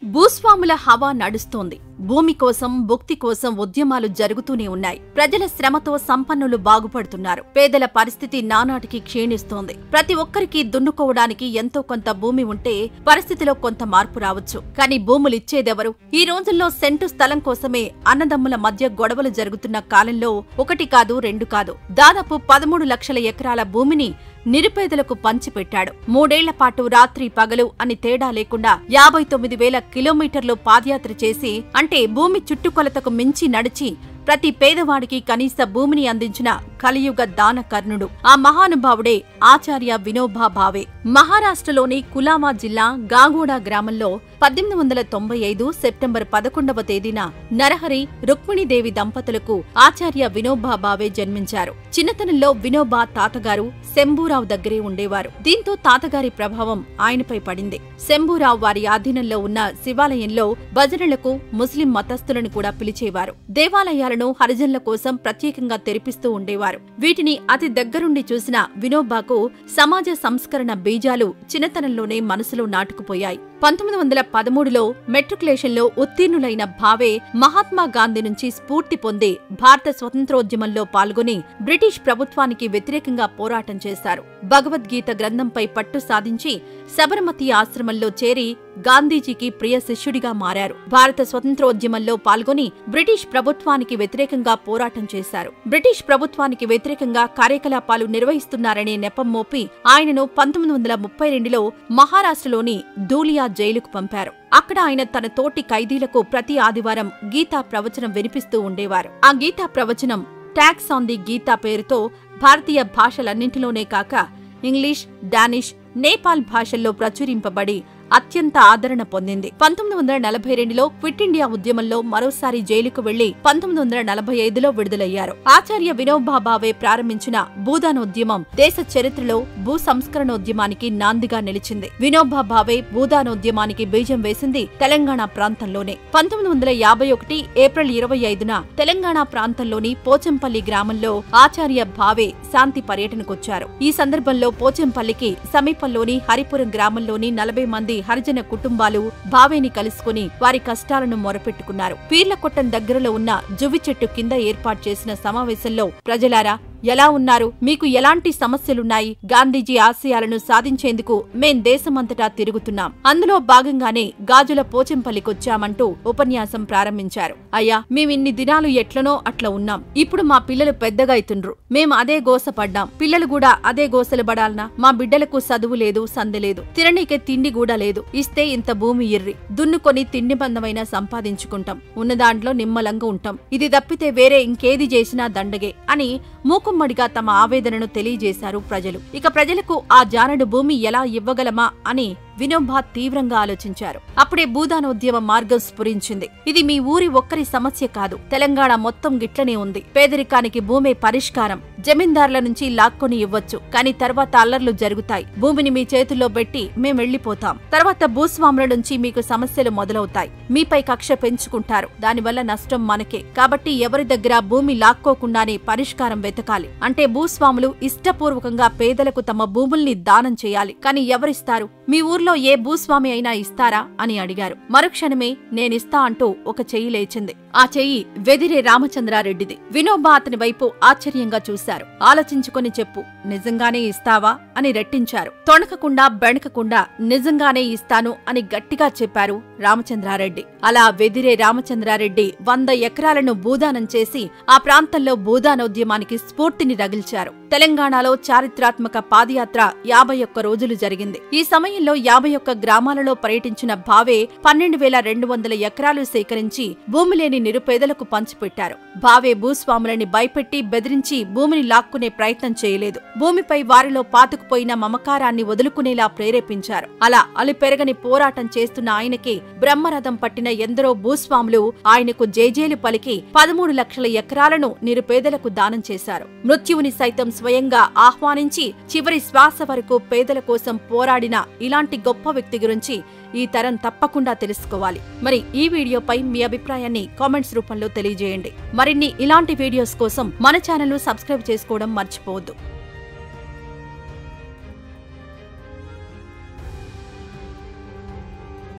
భూస్వాముల హవా నడుస్తోంది భూమి కోసం భుక్తి కోసం ఉద్యమాలు జరుగుతూనే ఉన్నాయి ప్రజల శ్రమతో సంపన్నులు బాగుపడుతున్నారు పేదల పరిస్థితి నానాటికి క్షీణిస్తోంది ప్రతి ఒక్కరికి దున్నుకోవడానికి ఎంతో కొంత భూమి ఉంటే పరిస్థితిలో కొంత మార్పు రావచ్చు కానీ భూములు ఇచ్చేదెవరు ఈ రోజుల్లో సెంటు స్థలం కోసమే అన్నదమ్ముల మధ్య గొడవలు జరుగుతున్న కాలంలో ఒకటి కాదు రెండు కాదు దాదాపు పదమూడు లక్షల ఎకరాల భూమిని నిరుపేదలకు పంచిపెట్టాడు మూడేళ్ల పాటు రాత్రి పగలు అని తేడా లేకుండా యాభై తొమ్మిది వేల కిలోమీటర్లు పాదయాత్ర చేసి అంటే భూమి చుట్టుకొలతకు మించి నడిచి ప్రతి పేదవాడికి కనీస భూమిని అందించిన కలియుగ దానకర్ణుడు ఆ మహానుభావుడే ఆచార్య వినోబా భావే మహారాష్ట్రలోని కులామా జిల్లా గాగోడా గ్రామంలో పద్దెనిమిది వందల తొంభై ఐదు సెప్టెంబర్ పదకొండవ తేదీన నరహరి రుక్మిణీదేవి దంపతులకు ఆచార్య వినోబా భావే జన్మించారు చిన్నతనంలో వినోబా తాతగారు శంభూరావు దగ్గరే ఉండేవారు దీంతో తాతగారి ప్రభావం ఆయనపై పడింది శంభూరావు వారి ఆధీనంలో ఉన్న శివాలయంలో భజనలకు ముస్లిం మతస్థులను కూడా పిలిచేవారు దేవాలయాలను హరిజనుల కోసం ప్రత్యేకంగా తెరిపిస్తూ ఉండేవారు వీటిని అతి దగ్గరుండి చూసిన వినోబాకు సమాజ సంస్కరణ బీజాలు చిన్నతనంలోనే మనసులో నాటుకుపోయాయి పంతొమ్మిది వందల పదమూడులో మెట్రికులేషన్లో ఉత్తీర్ణులైన భావే మహాత్మా గాంధీ నుంచి స్ఫూర్తి పొంది భారత స్వతంత్రోద్యమంలో పాల్గొని బ్రిటిష్ ప్రభుత్వానికి వ్యతిరేకంగా పోరాటం చేశారు భగవద్గీత గ్రంథంపై పట్టు సాధించి సబరమతి ఆశ్రమంలో చేరి గాంధీజీకి ప్రియ శిష్యుడిగా మారారు భారత స్వతంత్రోద్యమంలో పాల్గొని బ్రిటిష్ ప్రభుత్వానికి వ్యతిరేకంగా పోరాటం చేశారు బ్రిటిష్ ప్రభుత్వానికి వ్యతిరేకంగా కార్యకలాపాలు నిర్వహిస్తున్నారనే నెపం మోపి ఆయనను పంతొమ్మిది వందల ముప్పై రెండులో మహారాష్ట్రలోని ధూలియా జైలుకు పంపారు అక్కడ ఆయన తన తోటి ఖైదీలకు ప్రతి ఆదివారం గీతా ప్రవచనం వినిపిస్తూ ఉండేవారు ఆ గీతా ప్రవచనం ట్యాక్స్ ఆన్ ది గీతా పేరుతో భారతీయ భాషలన్నింటిలోనే కాక ఇంగ్లీష్ డానిష్ నేపాల్ భాషల్లో ప్రచురింపబడి అత్యంత ఆదరణ పొందింది పంతొమ్మిది వందల నలభై రెండులో క్విట్ ఇండియా ఉద్యమంలో మరోసారి జైలుకు వెళ్లి పంతొమ్మిది వందల నలభై ఐదులో విడుదలయ్యారు ఆచార్య వినోబా భావే ప్రారంభించిన భూదానోద్యమం దేశ చరిత్రలో భూ సంస్కరణోద్యమానికి నాందిగా నిలిచింది వినోబా భావే భూదానోద్యమానికి బీజం వేసింది తెలంగాణ ప్రాంతంలోనే పంతొమ్మిది వందల యాభై ఒకటి ఏప్రిల్ ఇరవై ఐదున తెలంగాణ ప్రాంతంలోని పోచంపల్లి గ్రామంలో ఆచార్య భావే శాంతి పర్యటనకొచ్చారు ఈ సందర్భంలో పోచంపల్లికి సమీపంలోని హరిపురం గ్రామంలోని నలభై మంది హరిజన కుటుంబాలు భావేని కలుసుకుని వారి కష్టాలను మొరపెట్టుకున్నారు పీర్లకొట్టం దగ్గరలో ఉన్న జువ్వి చెట్టు కింద ఏర్పాటు చేసిన సమావేశంలో ప్రజలారా ఎలా ఉన్నారు మీకు ఎలాంటి సమస్యలున్నాయి గాంధీజీ ఆశయాలను సాధించేందుకు మేం దేశమంతటా తిరుగుతున్నాం అందులో భాగంగానే గాజుల పోచంపల్లికొచ్చామంటూ ఉపన్యాసం ప్రారంభించారు అయ్యా మేమిన్ని దినాలు ఎట్లనో అట్లా ఉన్నాం ఇప్పుడు మా పిల్లలు పెద్దగా అయితుండ్రు మేం అదే గోసపడ్డాం పిల్లలు కూడా అదే గోసలు పడాలనా మా బిడ్డలకు చదువు లేదు సందె లేదు తిననీకే తిండి కూడా లేదు ఇస్తే ఇంత భూమి ఇర్రి దున్నుకొని తిండి బంధమైనా సంపాదించుకుంటాం ఉన్న దాంట్లో నిమ్మలంగా ఉంటాం ఇది తప్పితే వేరే ఇంకేది చేసినా దండగే అని మూకుమ్మడిగా తమ ఆవేదనను తెలియజేశారు ప్రజలు ఇక ప్రజలకు ఆ జానడు భూమి ఎలా ఇవ్వగలమా అని వినోబా తీవ్రంగా ఆలోచించారు అప్పుడే భూదానోద్యమ మార్గం స్ఫురించింది ఇది మీ ఊరి ఒక్కరి సమస్య కాదు తెలంగాణ మొత్తం గిట్లనే ఉంది పేదరికానికి భూమే పరిష్కారం జమీందారుల నుంచి లాక్కొని ఇవ్వచ్చు కానీ తర్వాత అల్లర్లు జరుగుతాయి భూమిని మీ చేతుల్లో పెట్టి మేం వెళ్లిపోతాం తర్వాత భూస్వాముల నుంచి మీకు సమస్యలు మొదలవుతాయి మీపై కక్ష పెంచుకుంటారు దానివల్ల నష్టం మనకే కాబట్టి ఎవరి దగ్గర భూమి లాక్కోకుండానే పరిష్కారం వెతకాలి అంటే భూస్వాములు ఇష్టపూర్వకంగా పేదలకు తమ భూముల్ని దానం చేయాలి కానీ ఎవరిస్తారు మీ ఊర్లో ఏ భూస్వామి అయినా ఇస్తారా అని అడిగారు మరుక్షణమే నేనిస్తా అంటూ ఒక చెయ్యి లేచింది ఆ చెయ్యి వెదిరే రామచంద్రారెడ్డిది వినోబా అతని వైపు ఆశ్చర్యంగా చూశారు ఆలోచించుకొని చెప్పు నిజంగానే ఇస్తావా అని రెట్టించారు తొణకకుండా బెణకకుండా నిజంగానే ఇస్తాను అని గట్టిగా చెప్పారు రామచంద్రారెడ్డి అలా వెదిరే రామచంద్రారెడ్డి వంద ఎకరాలను భూదానం చేసి ఆ ప్రాంతంలో భూదానోద్యమానికి స్ఫూర్తిని రగిల్చారు తెలంగాణలో చారిత్రాత్మక పాదయాత్ర యాభై ఒక్క రోజులు జరిగింది ఈ సమయంలో యాభై ఒక్క గ్రామాలలో పర్యటించిన భావే పన్నెండు వేల రెండు వందల ఎకరాలు సేకరించి భూమి లేని నిరుపేదలకు పంచిపెట్టారు భావే భూస్వాములని భయపెట్టి బెదిరించి భూమిని లాక్కునే ప్రయత్నం చేయలేదు భూమిపై వారిలో పాతుకుపోయిన మమకారాన్ని వదులుకునేలా ప్రేరేపించారు అలా అలిపెరగని పోరాటం చేస్తున్న ఆయనకి బ్రహ్మరథం పట్టిన ఎందరో భూస్వాములు ఆయనకు జేజేలు పలికి పదమూడు లక్షల ఎకరాలను నిరుపేదలకు దానం చేశారు మృత్యువుని సైతం స్వయంగా ఆహ్వానించి చివరి శ్వాస వరకు పేదల కోసం పోరాడిన ఇలాంటి గొప్ప వ్యక్తి గురించి ఈ తరం తప్పకుండా తెలుసుకోవాలి మరి ఈ వీడియోపై మీ అభిప్రాయాన్ని కామెంట్స్ రూపంలో తెలియజేయండి మరిన్ని ఇలాంటి వీడియోస్ కోసం మన ఛానల్ సబ్స్క్రైబ్ చేసుకోవడం మర్చిపోవద్దు